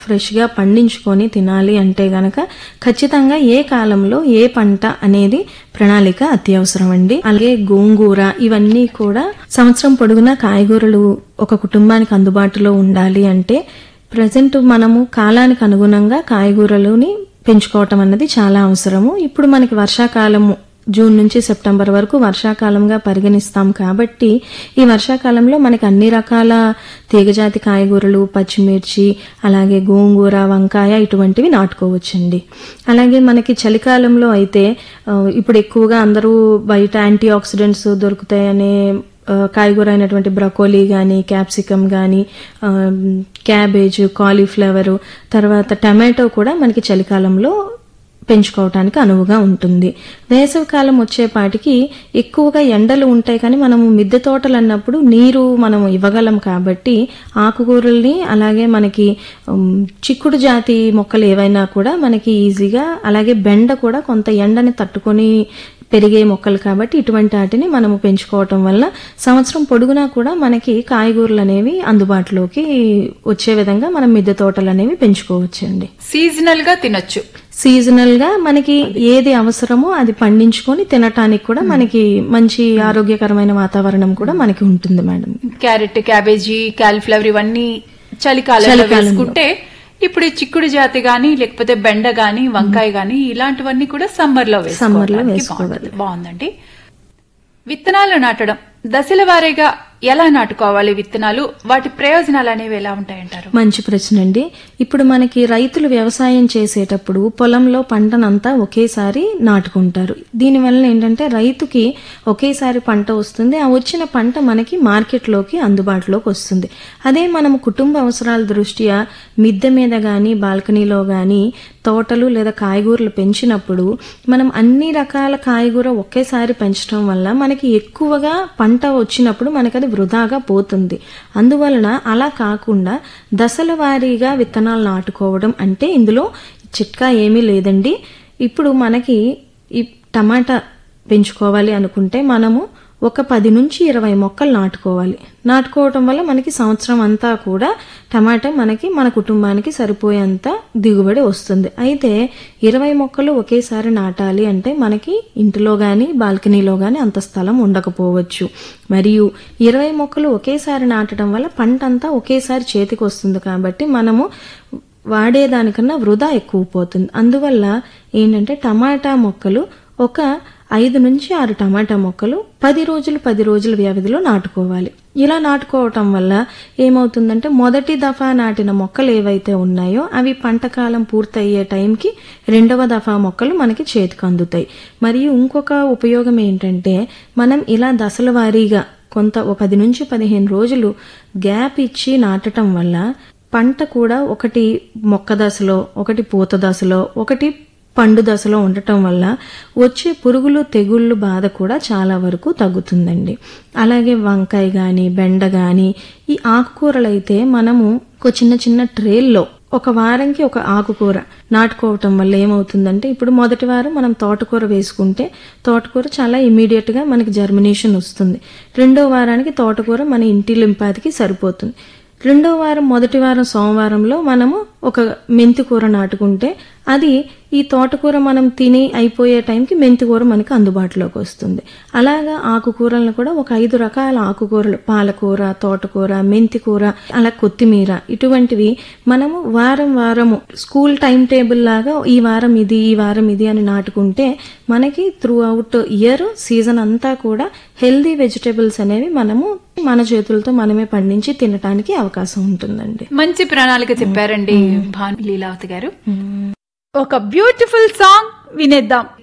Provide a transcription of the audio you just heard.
ఫ్రెష్గా పండించుకొని తినాలి అంటే గనక ఖచ్చితంగా ఏ కాలంలో ఏ పంట అనేది ప్రణాళిక అత్యవసరం అండి అలాగే గోంగూర ఇవన్నీ కూడా సంవత్సరం పొడుగునా కాయగూరలు ఒక కుటుంబానికి అందుబాటులో ఉండాలి అంటే ప్రజెంట్ మనము కాలానికి అనుగుణంగా కాయగూరలని పెంచుకోవటం అన్నది చాలా అవసరము ఇప్పుడు మనకి వర్షాకాలము జూన్ నుంచి సెప్టెంబర్ వరకు వర్షాకాలంగా పరిగణిస్తాం కాబట్టి ఈ వర్షాకాలంలో మనకి అన్ని రకాల తీగజాతి కాయగూరలు పచ్చిమిర్చి అలాగే గోంగూర వంకాయ ఇటువంటివి నాటుకోవచ్చండి అలాగే మనకి చలికాలంలో అయితే ఆ, ఇప్పుడు ఎక్కువగా అందరూ బయట యాంటీ ఆక్సిడెంట్స్ దొరుకుతాయనే ఆ, కాయగూర అయినటువంటి బ్రకోలీ కానీ క్యాప్సికమ్ కానీ క్యాబేజ్ కాలీఫ్లవర్ తర్వాత టమాటో కూడా మనకి చలికాలంలో పెంచుకోవటానికి అనువుగా ఉంటుంది వేసవికాలం వచ్చేపాటికి ఎక్కువగా ఎండలు ఉంటాయి కానీ మనము మిద్దె తోటలు అన్నప్పుడు నీరు మనం ఇవ్వగలం కాబట్టి ఆకుకూరల్ని అలాగే మనకి ఉమ్, చిక్కుడు జాతి మొక్కలు ఏవైనా కూడా మనకి ఈజీగా అలాగే బెండ కూడా కొంత ఎండని తట్టుకొని పెరిగే మొక్కలు కాబట్టి ఇటువంటి వాటిని మనము పెంచుకోవటం వల్ల సంవత్సరం పొడుగునా కూడా మనకి కాయగూరలు అనేవి అందుబాటులోకి వచ్చే విధంగా మనం మిద్దె తోటలు అనేవి పెంచుకోవచ్చండి సీజనల్ గా తినొచ్చు సీజనల్ గా మనకి ఏది అవసరమో అది పండించుకొని తినటానికి కూడా మనకి మంచి ఆరోగ్యకరమైన వాతావరణం కూడా మనకి ఉంటుంది మేడం క్యారెట్ క్యాబేజీ కాలీఫ్లవర్ ఇవన్నీ చలికాలంలో వేసుకుంటే ఇప్పుడు ఈ చిక్కుడు జాతి గాని లేకపోతే బెండ గాని వంకాయ గాని ఇలాంటివన్నీ కూడా సమ్మర్ లో సమ్మర్ లో వేసుకోవడానికి వేసుకోవాలి. బాగుంటుంది. బాగుందండి విత్తనాలు నాటడం దశల వారీగా ఎలా నాటుకోవాలి విత్తనాలు వాటి ప్రయోజనాలు అనేవి ఎలా ఉంటాయంటారు మంచి ప్రశ్న అండి ఇప్పుడు మనకి రైతులు వ్యవసాయం చేసేటప్పుడు పొలంలో పంటనంతా ఒకేసారి నాటుకుంటారు దీనివల్ల ఏంటంటే రైతుకి ఒకేసారి పంట వస్తుంది ఆ వచ్చిన పంట మనకి మార్కెట్లోకి అందుబాటులోకి వస్తుంది అదే మనం కుటుంబ అవసరాల దృష్ట్యా మిద్దె మీద గాని బాల్కనీలో గాని తోటలు లేదా కాయగూరలు పెంచినప్పుడు మనం అన్ని రకాల కాయగూర ఒకేసారి పెంచడం వల్ల మనకి ఎక్కువగా పంట వచ్చినప్పుడు మనకి అది వృధాగా పోతుంది అందువలన అలా కాకుండా దశల వారీగా విత్తనాలు నాటుకోవడం అంటే ఇందులో చిట్కా ఏమీ లేదండి ఇప్పుడు మనకి ఈ టమాటా పెంచుకోవాలి అనుకుంటే మనము ఒక పది నుంచి ఇరవై మొక్కలు నాటుకోవాలి నాటుకోవటం వల్ల మనకి సంవత్సరం అంతా కూడా టమాటా మనకి మన కుటుంబానికి సరిపోయేంత దిగుబడి వస్తుంది అయితే ఇరవై మొక్కలు ఒకేసారి నాటాలి అంటే మనకి ఇంటిలో గాని బాల్కనీలో గాని అంత స్థలం ఉండకపోవచ్చు మరియు ఇరవై మొక్కలు ఒకేసారి నాటడం వల్ల పంట అంతా ఒకేసారి చేతికి వస్తుంది కాబట్టి మనము వాడేదానికన్నా వృధా ఎక్కువ పోతుంది అందువల్ల ఏంటంటే టమాటా మొక్కలు ఒక ఐదు నుంచి ఆరు టమాటా మొక్కలు పది రోజులు పది రోజుల వ్యవధిలో నాటుకోవాలి ఇలా నాటుకోవటం వల్ల ఏమవుతుందంటే మొదటి దఫా నాటిన మొక్కలు ఏవైతే ఉన్నాయో అవి పంటకాలం పూర్తయ్యే టైంకి రెండవ దఫా మొక్కలు మనకి చేతికి అందుతాయి మరియు ఇంకొక ఉపయోగం ఏంటంటే మనం ఇలా దశల వారీగా కొంత ఒక పది నుంచి పదిహేను రోజులు గ్యాప్ ఇచ్చి నాటటం వల్ల పంట కూడా ఒకటి మొక్క దశలో ఒకటి పూత దశలో ఒకటి పండు దశలో ఉండటం వల్ల వచ్చే పురుగులు తెగుళ్ళు బాధ కూడా చాలా వరకు తగ్గుతుందండి అలాగే వంకాయ గాని బెండ గాని ఈ ఆకుకూరలు అయితే మనము ఒక చిన్న చిన్న ట్రేల్లో ఒక వారంకి ఒక ఆకుకూర నాటుకోవటం వల్ల ఏమవుతుందంటే ఇప్పుడు మొదటి వారం మనం తోటకూర వేసుకుంటే తోటకూర చాలా ఇమీడియట్ గా మనకి జర్మినేషన్ వస్తుంది రెండో వారానికి తోటకూర మన ఇంటి లింపాదికి సరిపోతుంది రెండో వారం మొదటి వారం సోమవారంలో మనము ఒక మెంతి కూర నాటుకుంటే అది ఈ తోటకూర మనం తిని అయిపోయే టైంకి మెంతి కూర మనకి అందుబాటులోకి వస్తుంది అలాగా ఆకుకూరలను కూడా ఒక ఐదు రకాల ఆకుకూరలు పాలకూర తోటకూర మెంతి కూర అలా కొత్తిమీర ఇటువంటివి మనము వారం వారము స్కూల్ టైం టేబుల్ లాగా ఈ వారం ఇది ఈ వారం ఇది అని నాటుకుంటే మనకి త్రూ అవుట్ ఇయర్ సీజన్ అంతా కూడా హెల్దీ వెజిటేబుల్స్ అనేవి మనము మన చేతులతో మనమే పండించి తినటానికి అవకాశం ఉంటుందండి మంచి ప్రణాళిక చెప్పారండి భాను లీలావతి గారు ఒక బ్యూటిఫుల్ సాంగ్ వినేద్దాం